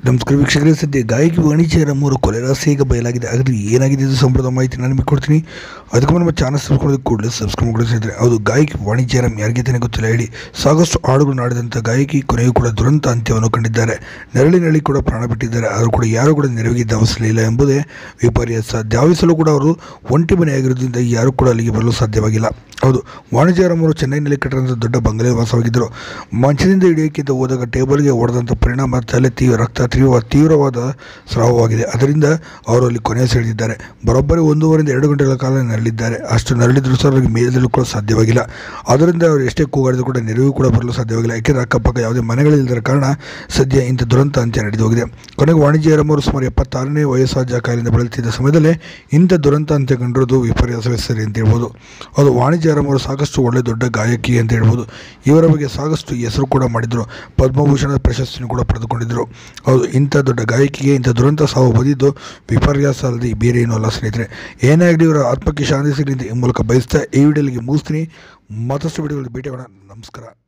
ನಮಸ್ಕಾರ ವೀಕ್ಷಕರೇ ಸದ್ಯ ಗಾಯಕಿ ವಾಣಿಜ್ಯ ಮೂರು ಕೊಲೆ ರಹಸ್ಯ ಈಗ ಬಯಲಾಗಿದೆ ಹಾಗಾದ್ರೆ ಏನಾಗಿದೆ ಇದು ಸಂಪೂರ್ಣ ಮಾಹಿತಿ ನಾನು ನಿಮಗೆ ಕೊಡ್ತೀನಿ ಅದಕ್ಕೆ ನಮ್ಮ ಚಾನಲ್ ಸಬ್ಸ್ಕ್ರೈಬ್ ಕೂಡಲೇ ಸಬ್ಸ್ಕ್ರೈಬ್ ಮಾಡಿ ಸ್ನೇಹಿತರೆ ಹೌದು ಗಾಯಕಿ ವಾಣಿಜ್ಯರಾಮ್ ಯಾರಿಗೆ ತಾನೇ ಗೊತ್ತಿಲ್ಲ ಹೇಳಿ ಸಾಕಷ್ಟು ಹಾಡುಗಳು ನಾಡಿದಂಥ ಗಾಯಕಿ ಕೊನೆಯೂ ಕೂಡ ದುರಂತ ಅಂತ್ಯವನ್ನು ಕಂಡಿದ್ದಾರೆ ನೆರಳಿನಲ್ಲಿ ಕೂಡ ಪ್ರಾಣ ಬಿಟ್ಟಿದ್ದಾರೆ ಆದರೂ ಕೂಡ ಯಾರು ಕೂಡ ನೆರವಿಗೆ ಧಾವಿಸಲಿಲ್ಲ ಎಂಬುದೇ ವಿಪರ್ಯಾಸ ಧಾವಿಸಲು ಕೂಡ ಅವರು ಒಂಟಿ ಮನೆಯಾಗಿರೋದ್ರಿಂದ ಯಾರು ಕೂಡ ಅಲ್ಲಿಗೆ ಬರಲು ಸಾಧ್ಯವಾಗಿಲ್ಲ ಹೌದು ವಾಣಿಜ್ಯರಾಮ್ ಅವರು ಚೆನ್ನೈನಲ್ಲಿ ಕಟ್ಟಿದಂಥ ದೊಡ್ಡ ಬಂಗಲೆ ವಾಸವಾಗಿದ್ದರು ಮಂಚದಿಂದ ಹಿಡಿಯೋಕ್ಕಿಂತ ಹೋದಾಗ ಟೇಬಲ್ಗೆ ಹೊಡೆದಂಥ ಪರಿಣಾಮ ತಲೆ ತೀವ್ರ ರಕ್ತ ತೀವ್ರ ತೀವ್ರವಾದ ಸ್ರಾವವಾಗಿದೆ ಅದರಿಂದ ಅವರು ಅಲ್ಲಿ ಕೊನೆ ಸೆಳೆದಿದ್ದಾರೆ ಬರೋಬ್ಬರಿ ಒಂದೂವರೆಯಿಂದ ಎರಡು ಗಂಟೆಗಳ ಕಾಲ ನರಳಿದ್ದಾರೆ ಅಷ್ಟು ನರಳಿದ್ರು ಸಹ ಅವರಿಗೆ ಮೇಲೆದಲು ಕೂಡ ಸಾಧ್ಯವಾಗಿಲ್ಲ ಅದರಿಂದ ಅವರು ಎಷ್ಟೇ ಕೂಗಾಡಿದ್ರು ಕೂಡ ನೆರವು ಕೂಡ ಬರಲು ಸಾಧ್ಯವಾಗಿಲ್ಲ ಯಾಕೆಂದರೆ ಅಕ್ಕಪಕ್ಕ ಯಾವುದೇ ಮನೆಗಳಿಲ್ಲದ ಕಾರಣ ಸದ್ಯ ಇಂಥ ದುರಂತ ಅಂತ್ಯ ನಡೆದು ಹೋಗಿದೆ ಕೊನೆಗೆ ವಾಣಿಜ್ಯರಾಮ್ ಅವರು ಸುಮಾರು ಎಪ್ಪತ್ತಾರನೇ ವಯಸ್ಸಾದ ಕಾಯಿಲೆಯಿಂದ ಬಳಲ್ತಿದ್ದ ಸಮಯದಲ್ಲೇ ಇಂಥ ದುರಂತ ಅಂತ್ಯ ಕಂಡಿರೋದು ವಿಪರ್ಯಾಸವೇ ಸರಿ ಅಂತ ಹೇಳ್ಬೋದು ಅದು ವಾಣಿಜ್ಯರಾಮ್ ಅವರು ಸಾಕಷ್ಟು ಒಳ್ಳೆ ದೊಡ್ಡ ಗಾಯಕಿ ಅಂತ ಹೇಳ್ಬೋದು ಇವರ ಬಗ್ಗೆ ಸಾಕಷ್ಟು ಹೆಸರು ಕೂಡ ಮಾಡಿದರು ಪದ್ಮಭೂಷಣ ಪ್ರಶಸ್ತಿಯನ್ನು ಕೂಡ ಪಡೆದುಕೊಂಡಿದ್ದರು ಹೌದು ಇಂಥ ದೊಡ್ಡ ಗಾಯಕಿಗೆ ಇಂಥ ದುರಂತ ಸಾವು ಬದಿದ್ದು ವಿಪರ್ಯಾಸ ಅಲ್ಲದೆ ಬೇರೆ ಏನೂ ಅಲ್ಲ ಸ್ನೇಹಿತರೆ ಏನೇ ಆಗಲಿ ಇವರ ಆತ್ಮಕ್ಕೆ ಶಾಂತಿ ಸಿಗಲಿ ಅಂತ ಈ ಮೂಲಕ ಬಯಸ್ತಾ ಈ ವಿಡಿಯೋಲಿಗೆ ಮುಗಿಸ್ತೀನಿ ಮತ್ತಷ್ಟು ವಿಡಿಯೋಗಳಿಗೆ ಭೇಟಿ ಮಾಡೋಣ ನಮಸ್ಕಾರ